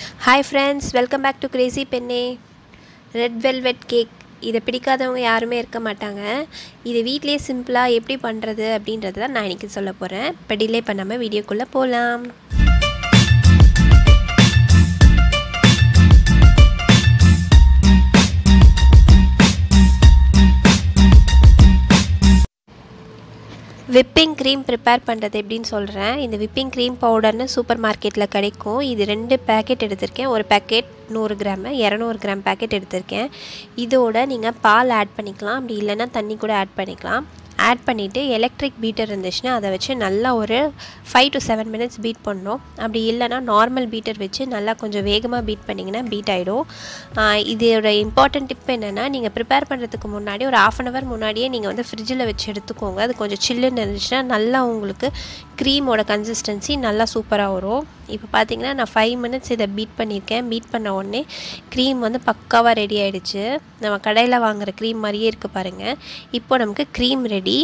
hi friends welcome back to crazy penne red velvet cake இதை பிடிக்காதவங்க யாருமே இருக்க மாட்டாங்க இது வீட்லேயே சிம்பிளாக எப்படி பண்ணுறது அப்படின்றத தான் நான் இன்றைக்கி சொல்ல போகிறேன் இப்போ டிலே பண்ணாமல் வீடியோக்குள்ளே போகலாம் விப்பிங் க்ரீம் ப்ரிப்பேர் பண்ணுறது எப்படின்னு சொல்கிறேன் இந்த விப்பிங் க்ரீம் பவுடர்னு சூப்பர் மார்க்கெட்டில் கிடைக்கும் இது ரெண்டு பேக்கெட் எடுத்திருக்கேன் ஒரு பேக்கெட் நூறு கிராமு இரநூறு கிராம் பேக்கெட் எடுத்திருக்கேன் இதோட நீங்கள் பால் ஆட் பண்ணிக்கலாம் அப்படி இல்லைன்னா தண்ணி கூட ஆட் பண்ணிக்கலாம் ஆட் பண்ணிவிட்டு எலக்ட்ரிக் பீட்டர் இருந்துச்சுன்னா அதை வச்சு நல்லா ஒரு five to seven minutes beat பண்ணணும் அப்படி இல்லைனா நார்மல் பீட்டர் வச்சு நல்லா கொஞ்சம் வேகமாக பீட் பண்ணிங்கன்னா பீட் ஆகிடும் இதோட இம்பார்ட்டன்ட் டிப் என்னென்னா நீங்கள் ப்ரிப்பேர் பண்ணுறதுக்கு முன்னாடி ஒரு ஆஃப் அன் ஹவர் முன்னாடியே நீங்கள் வந்து ஃப்ரிட்ஜில் வச்சு எடுத்துக்கோங்க அது கொஞ்சம் சில்லுன்னு இருந்துச்சுன்னா நல்லா உங்களுக்கு க்ரீமோட கன்சிஸ்டன்சி நல்லா சூப்பராக வரும் இப்போ பார்த்தீங்கன்னா நான் ஃபைவ் மினிட்ஸ் இதை பீட் பண்ணியிருக்கேன் பீட் பண்ண உடனே க்ரீம் வந்து பக்காவாக ரெடி ஆகிடுச்சு நம்ம கடையில் வாங்குகிற க்ரீம் மாதிரியே இருக்குது பாருங்கள் இப்போ நமக்கு cream ready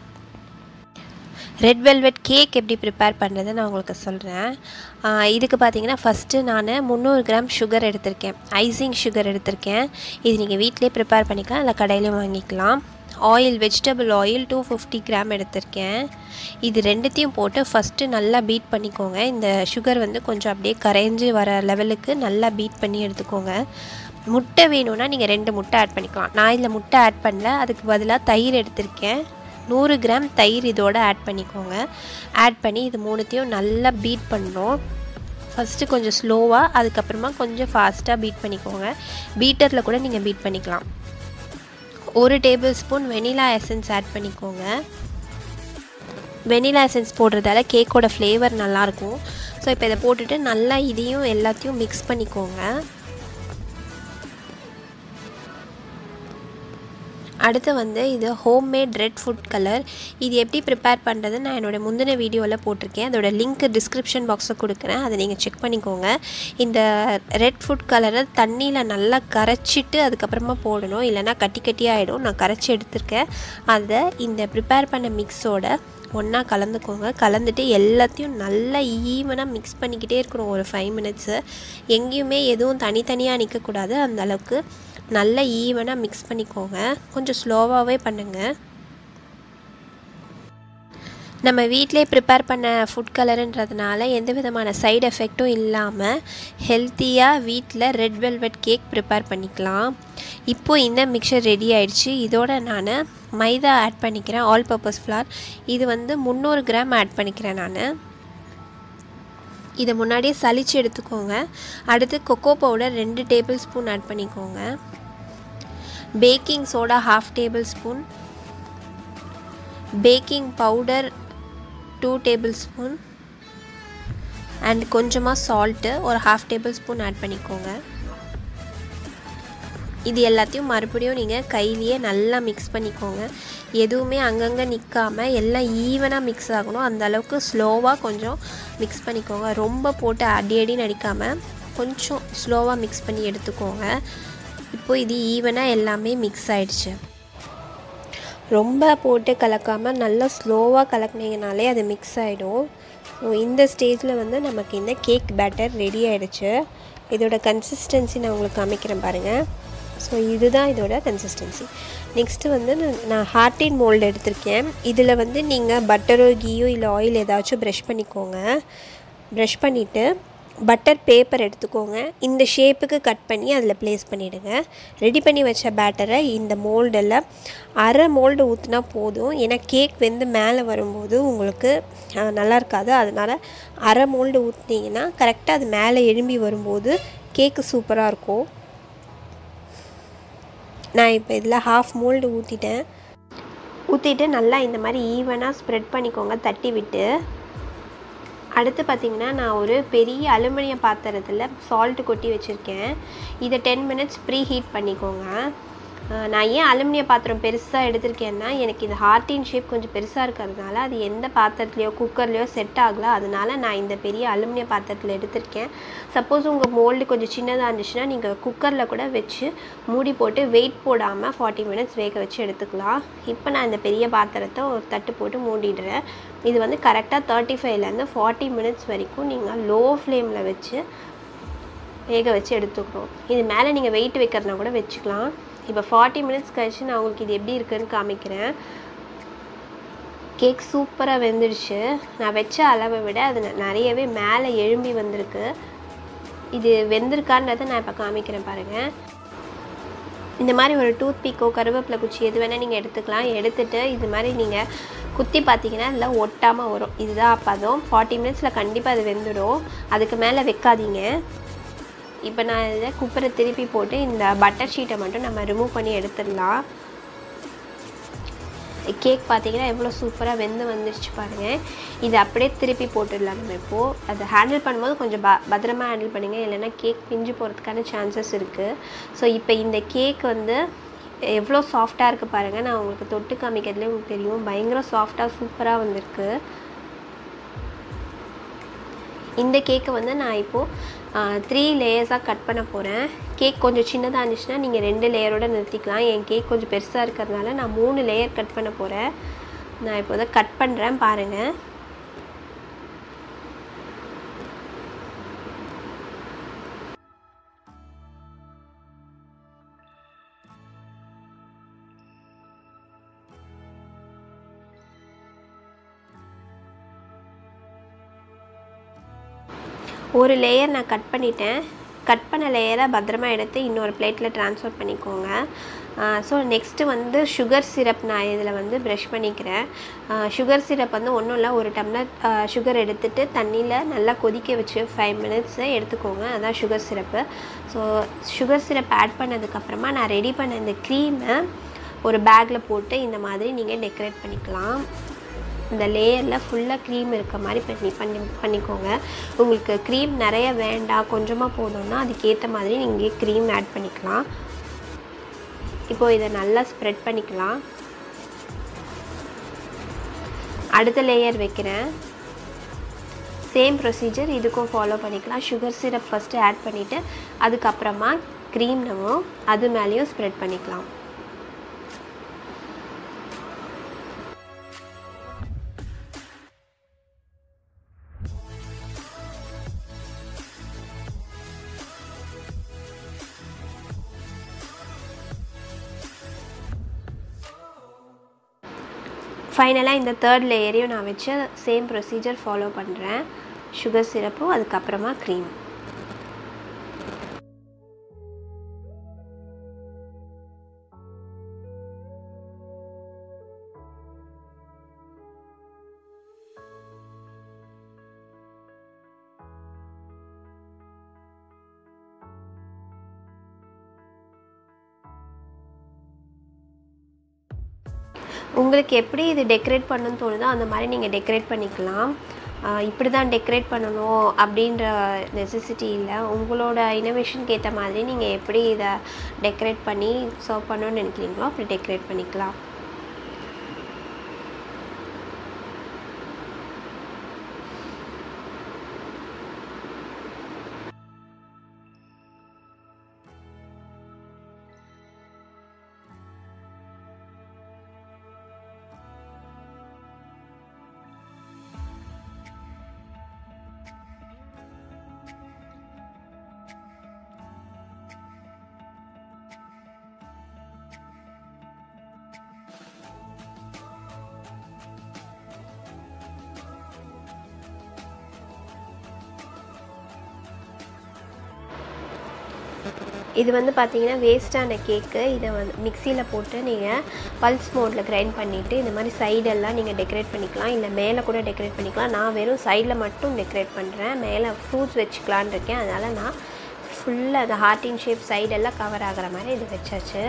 red velvet cake எப்படி ப்ரிப்பேர் பண்ணுறது நான் உங்களுக்கு சொல்கிறேன் இதுக்கு பார்த்தீங்கன்னா ஃபஸ்ட்டு நான் முந்நூறு கிராம் சுகர் எடுத்திருக்கேன் ஐசிங் சுகர் எடுத்திருக்கேன் இது நீங்கள் வீட்டிலே ப்ரிப்பேர் பண்ணிக்கலாம் இல்லை கடையிலையும் வாங்கிக்கலாம் oil vegetable oil two fifty gram எடுத்திருக்கேன் இது ரெண்டுத்தையும் போட்டு ஃபஸ்ட்டு நல்லா பீட் பண்ணிக்கோங்க இந்த சுகர் வந்து கொஞ்சம் அப்படியே கரைஞ்சி வர லெவலுக்கு நல்லா பீட் பண்ணி எடுத்துக்கோங்க முட்டை வேணும்னா நீங்கள் ரெண்டு முட்டை ஆட் பண்ணிக்கலாம் நான் இதில் முட்டை ஆட் பண்ணல அதுக்கு பதிலாக தயிர் எடுத்திருக்கேன் நூறு கிராம் தயிர் இதோடு ஆட் பண்ணிக்கோங்க ஆட் பண்ணி இது மூணுத்தையும் நல்லா பீட் பண்ணணும் ஃபஸ்ட்டு கொஞ்சம் ஸ்லோவாக அதுக்கப்புறமா கொஞ்சம் ஃபாஸ்ட்டாக பீட் பண்ணிக்கோங்க பீட்டரில் கூட நீங்கள் பீட் பண்ணிக்கலாம் ஒரு table spoon vanilla essence add பண்ணிக்கோங்க வெனிலா எசன்ஸ் போடுறதால கேக்கோட ஃப்ளேவர் நல்லாயிருக்கும் ஸோ இப்போ இதை போட்டுட்டு நல்லா இதையும் எல்லாத்தையும் மிக்ஸ் பண்ணிக்கோங்க அடுத்து வந்து இது ஹோம்மேட் ரெட் ஃபுட் கலர் இது எப்படி ப்ரிப்பேர் பண்ணுறது நான் என்னோடய முந்தின வீடியோவில் போட்டிருக்கேன் அதோட லிங்க் டிஸ்கிரிப்ஷன் பாக்ஸில் கொடுக்குறேன் அதை நீங்கள் செக் பண்ணிக்கோங்க இந்த ரெட் ஃபுட் கலரை தண்ணியில் நல்லா கரைச்சிட்டு அதுக்கப்புறமா போடணும் இல்லைனா கட்டி கட்டியாகிடும் நான் கரைச்சி எடுத்திருக்கேன் அதை இந்த ப்ரிப்பேர் பண்ண மிக்ஸோட ஒன்றா கலந்துக்கோங்க கலந்துட்டு எல்லாத்தையும் நல்லா ஈவனாக மிக்ஸ் பண்ணிக்கிட்டே இருக்கணும் ஒரு ஃபைவ் மினிட்ஸு எங்கேயுமே எதுவும் தனித்தனியாக நிற்கக்கூடாது அந்த அளவுக்கு நல்லா ஈவனாக மிக்ஸ் பண்ணிக்கோங்க கொஞ்சம் ஸ்லோவாகவே பண்ணுங்கள் நம்ம வீட்டிலே ப்ரிப்பேர் பண்ண ஃபுட் கலருன்றதுனால எந்த விதமான சைடு எஃபெக்ட்டும் இல்லாமல் ஹெல்த்தியாக வீட்டில் ரெட் வெல்வெட் கேக் ப்ரிப்பேர் பண்ணிக்கலாம் இப்போது இந்த மிக்சர் ரெடி ஆயிடுச்சு இதோட நான் மைதா ஆட் பண்ணிக்கிறேன் ஆல் பர்பஸ் ஃப்ளார் இது வந்து முந்நூறு கிராம் ஆட் பண்ணிக்கிறேன் நான் இதை முன்னாடியே சளிச்சு எடுத்துக்கோங்க அடுத்து கொக்கோ பவுடர் ரெண்டு டேபிள் ஸ்பூன் ஆட் பண்ணிக்கோங்க baking soda half table spoon baking powder two table spoon and கொஞ்சமாக சால்ட்டு ஒரு ஹாஃப் டேபிள் ஸ்பூன் ஆட் பண்ணிக்கோங்க இது எல்லாத்தையும் மறுபடியும் நீங்கள் கையிலேயே நல்லா மிக்ஸ் பண்ணிக்கோங்க எதுவுமே அங்கங்கே நிற்காமல் எல்லாம் ஈவனாக மிக்ஸ் ஆகணும் அந்த அளவுக்கு ஸ்லோவாக கொஞ்சம் மிக்ஸ் பண்ணிக்கோங்க ரொம்ப போட்டு அடி அடி நடிக்காமல் கொஞ்சம் ஸ்லோவாக மிக்ஸ் பண்ணி எடுத்துக்கோங்க இப்போது இது ஈவனாக எல்லாமே மிக்ஸ் ஆயிடுச்சு ரொம்ப போட்டு கலக்காமல் நல்லா ஸ்லோவாக கலக்குனீங்கனாலே அது மிக்ஸ் ஆகிடும் ஸோ இந்த ஸ்டேஜில் வந்து நமக்கு இந்த கேக் பேட்டர் ரெடி ஆகிடுச்சு இதோட கன்சிஸ்டன்சி நான் உங்களுக்கு காமிக்கிறேன் பாருங்கள் ஸோ இதுதான் இதோட கன்சிஸ்டன்சி நெக்ஸ்ட்டு வந்து நான் ஹார்டின் மோல்டு எடுத்திருக்கேன் இதில் வந்து நீங்கள் பட்டரோ கீயோ இல்லை ஆயில் ஏதாச்சும் ப்ரஷ் பண்ணிக்கோங்க ப்ரஷ் பண்ணிவிட்டு பட்டர் பேப்பர் எடுத்துக்கோங்க இந்த ஷேப்புக்கு கட் பண்ணி அதில் ப்ளேஸ் பண்ணிவிடுங்க ரெடி பண்ணி வச்ச பேட்டரை இந்த மோல்டில் அரை மோல்டு ஊற்றினா போதும் ஏன்னா கேக் வெந்து மேலே வரும்போது உங்களுக்கு நல்லா இருக்காது அதனால் அரை மோல்டு ஊற்றினீங்கன்னா கரெக்டாக அது மேலே எழும்பி வரும்போது கேக்கு சூப்பராக இருக்கும் நான் இப்போ இதில் ஹாஃப் மோல்டு ஊற்றிட்டேன் ஊற்றிட்டு நல்லா இந்த மாதிரி ஈவனாக ஸ்ப்ரெட் பண்ணிக்கோங்க தட்டி விட்டு அடுத்து பார்த்திங்கன்னா நான் ஒரு பெரிய அலுமினிய பாத்திரத்தில் சால்ட்டு கொட்டி வச்சுருக்கேன் இதை டென் மினிட்ஸ் ப்ரீ ஹீட் பண்ணிக்கோங்க நான் ஏன் அலுமினிய பாத்திரம் பெருசாக எடுத்திருக்கேன்னா எனக்கு இந்த ஹார்டின் ஷேப் கொஞ்சம் பெருசாக இருக்கிறதுனால அது எந்த பாத்திரத்துலையோ குக்கர்லேயோ செட் ஆகலை அதனால நான் இந்த பெரிய அலுமினிய பாத்திரத்தில் எடுத்திருக்கேன் சப்போஸ் உங்கள் மோல்டு கொஞ்சம் சின்னதாக இருந்துச்சுன்னா நீங்கள் குக்கரில் கூட வச்சு மூடி போட்டு வெயிட் போடாமல் ஃபார்ட்டி மினிட்ஸ் வேக வச்சு எடுத்துக்கலாம் இப்போ நான் இந்த பெரிய பாத்திரத்தை ஒரு தட்டு போட்டு மூடிடுறேன் இது வந்து கரெக்டாக தேர்ட்டி ஃபைவ்லேருந்து ஃபார்ட்டி மினிட்ஸ் வரைக்கும் நீங்கள் லோ ஃப்ளேமில் வச்சு வேக வச்சு எடுத்துக்கணும் இது மேலே நீங்கள் வெயிட் வைக்கிறதுனா கூட வச்சுக்கலாம் இப்போ ஃபார்ட்டி மினிட்ஸ் கழிச்சு நான் உங்களுக்கு இது எப்படி இருக்குன்னு காமிக்கிறேன் கேக் சூப்பராக வெந்துடுச்சு நான் வச்ச அளவை விட அது ந- நிறையவே மேலே எழும்பி வந்திருக்கு இது வெந்திருக்கான்றதை நான் இப்போ காமிக்கிறேன் பாருங்கள் இந்த மாதிரி ஒரு டூத் பிக்கோ கருவேப்பிலை குச்சி எது வேணால் நீங்கள் எடுத்துக்கலாம் எடுத்துட்டு இது மாதிரி நீங்கள் குத்தி பார்த்தீங்கன்னா இதில் ஒட்டாமல் வரும் இதுதான் பதம் ஃபார்ட்டி மினிட்ஸில் கண்டிப்பாக அது வெந்துடும் அதுக்கு மேலே வைக்காதீங்க இப்போ நான் இதை குக்கரை திருப்பி போட்டு இந்த பட்டர் ஷீட்டை மட்டும் நம்ம ரிமூவ் பண்ணி எடுத்துடலாம் கேக் பார்த்தீங்கன்னா எவ்வளோ சூப்பராக வெந்து வந்துருச்சு பாருங்கள் இது அப்படியே திருப்பி போட்டுடலாம் நம்ம இப்போது அதை ஹேண்டில் பண்ணும்போது கொஞ்சம் ப பத்திரமா ஹேண்டில் பண்ணுங்க இல்லைன்னா கேக் பிஞ்சு போகிறதுக்கான சான்சஸ் இருக்குது ஸோ இப்போ இந்த கேக் வந்து எவ்வளோ சாஃப்டாக இருக்குது பாருங்கள் நான் உங்களுக்கு தொட்டு காமிக்கிறதுலேயே உங்களுக்கு தெரியும் பயங்கர சாஃப்டாக சூப்பராக வந்திருக்கு இந்த கேக்கை வந்து நான் இப்போது த்ரீ லேயர்ஸாக கட் பண்ண போகிறேன் கேக் கொஞ்சம் சின்னதாக இருந்துச்சுன்னா நீங்கள் ரெண்டு லேயரோட நிறுத்திக்கலாம் என் கேக் கொஞ்சம் பெருசாக இருக்கிறதுனால நான் மூணு லேயர் கட் பண்ண போகிறேன் நான் இப்போ தான் கட் பண்ணுறேன் பாருங்கள் ஒரு லேயர் நான் கட் பண்ணிட்டேன் கட் பண்ண லேயரை பத்திரமா எடுத்து இன்னொரு பிளேட்டில் ட்ரான்ஸ்ஃபர் பண்ணிக்கோங்க ஸோ நெக்ஸ்ட்டு வந்து சுகர் சிரப் நான் இதில் வந்து ப்ரஷ் பண்ணிக்கிறேன் சுகர் சிரப் வந்து ஒன்றும் இல்லை ஒரு டம்ளர் சுகர் எடுத்துட்டு தண்ணியில் நல்லா கொதிக்க வச்சு ஃபைவ் மினிட்ஸு எடுத்துக்கோங்க அதான் sugar syrup so sugar syrup add பண்ணதுக்கப்புறமா நான் ரெடி பண்ண இந்த க்ரீமை ஒரு பேக்கில் போட்டு இந்த மாதிரி நீங்கள் டெக்கரேட் பண்ணிக்கலாம் இந்த லேயரில் ஃபுல்லாக க்ரீம் இருக்க மாதிரி பண்ணி பண்ணி பண்ணிக்கோங்க உங்களுக்கு க்ரீம் நிறைய வேண்டாம் கொஞ்சமாக போதும்னா அதுக்கேற்ற மாதிரி நீங்கள் க்ரீம் ஆட் பண்ணிக்கலாம் இப்போது இதை நல்லா ஸ்ப்ரெட் பண்ணிக்கலாம் அடுத்த லேயர் வைக்கிறேன் சேம் ப்ரொசீஜர் இதுக்கும் ஃபாலோ பண்ணிக்கலாம் சுகர் சிரப் ஃபஸ்ட்டு ஆட் பண்ணிவிட்டு அதுக்கப்புறமா க்ரீம் நம்ம அது மேலேயும் ஸ்ப்ரெட் பண்ணிக்கலாம் ஃபைனலாக இந்த தேர்ட் லேயரையும் நான் வச்சு சேம் ப்ரொசீஜர் ஃபாலோ பண்ணுறேன் சுகர் சிரப்பும் அதுக்கப்புறமா க்ரீம் உங்களுக்கு எப்படி இது டெக்கரேட் பண்ணணும்னு தோணுதோ அந்த மாதிரி நீங்கள் டெக்கரேட் பண்ணிக்கலாம் ஆஹ் இப்படி தான் டெக்கரேட் பண்ணணும் அப்படின்ற நெசசிட்டி இல்லை உங்களோட இனோவேஷனுக்கு ஏற்ற மாதிரி நீங்கள் எப்படி இதை டெக்கரேட் பண்ணி சர்வ் பண்ணணும்னு நினைக்கிறீங்களோ அப்படி டெக்கரேட் பண்ணிக்கலாம் இது வந்து பார்த்தீங்கன்னா வேஸ்ட்டான கேக்கு இதை வந்து மிக்சியில் போட்டு நீங்கள் பல்ஸ் மோடில் கிரைண்ட் பண்ணிவிட்டு இந்த மாதிரி சைடெல்லாம் நீங்கள் டெக்கரேட் பண்ணிக்கலாம் இல்லை மேலே கூட டெக்கரேட் பண்ணிக்கலாம் நான் வெறும் சைடில் மட்டும் டெக்கரேட் பண்ணுறேன் மேலே ஃப்ரூட்ஸ் வச்சுக்கலான்னு இருக்கேன் அதனால் நான் ஃபுல்லாக அந்த ஹார்ட்டின் ஷேப் சைடெல்லாம் கவர் ஆகிற மாதிரி இது வச்சாச்சு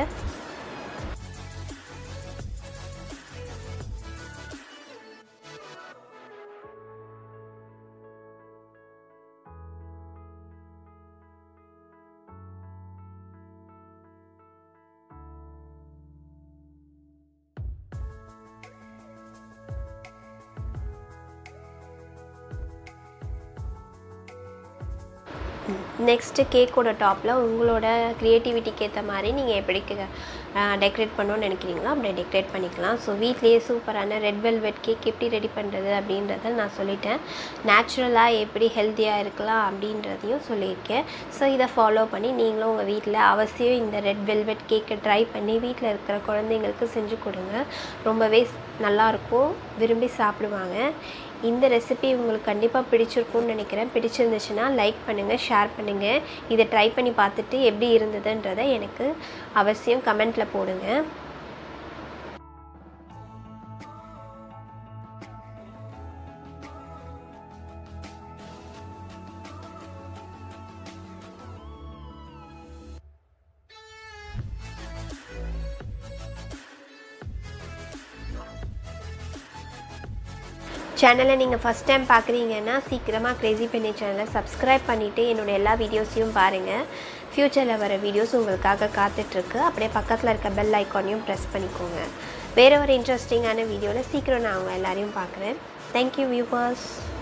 நெக்ஸ்ட்டு கேக்கோட டாப்பில் உங்களோட க்ரியேட்டிவிட்டிக்கு ஏற்ற மாதிரி நீங்கள் எப்படி டெக்கரேட் பண்ணணும்னு நினைக்கிறீங்களோ அப்படியே டெக்கரேட் பண்ணிக்கலாம் ஸோ வீட்லேயே சூப்பரான ரெட் வெல்வெட் கேக் எப்படி ரெடி பண்ணுறது அப்படின்றத நான் சொல்லிட்டேன் நேச்சுரலாக எப்படி ஹெல்த்தியாக இருக்கலாம் அப்படின்றதையும் சொல்லியிருக்கேன் ஸோ இதை ஃபாலோ பண்ணி நீங்களும் உங்கள் வீட்டில் அவசியம் இந்த ரெட் வெல்வெட் கேக்கை ட்ரை பண்ணி வீட்டில் இருக்கிற குழந்தைங்களுக்கு செஞ்சு கொடுங்க ரொம்பவே நல்லாயிருக்கும் விரும்பி சாப்பிடுவாங்க இந்த ரெசிபி உங்களுக்கு கண்டிப்பாக பிடிச்சிருக்கும்னு நினைக்கிறேன் பிடிச்சிருந்துச்சுன்னா லைக் பண்ணுங்கள் ஷேர் பண்ணுங்கள் இதை ட்ரை பண்ணி பார்த்துட்டு எப்படி இருந்ததுன்றதை எனக்கு அவசியம் கமெண்ட்டில் போடுங்க சேனலை நீங்கள் ஃபஸ்ட் டைம் பார்க்குறீங்கன்னா சீக்கிரமாக க்ரேசி பெண்ணி சேனலை சப்ஸ்கிரைப் பண்ணிவிட்டு என்னோடய எல்லா வீடியோஸையும் பாருங்கள் ஃப்யூச்சரில் வர வீடியோஸ் உங்களுக்காக காத்துட்ருக்கு அப்படியே பக்கத்தில் இருக்க பெல் ஐக்கானையும் ப்ரெஸ் பண்ணிக்கோங்க வேறு ஒரு இன்ட்ரெஸ்டிங்கான வீடியோவில் சீக்கிரம் நான் அவங்க எல்லாரையும் பார்க்குறேன் தேங்க்யூ வியூவர்ஸ்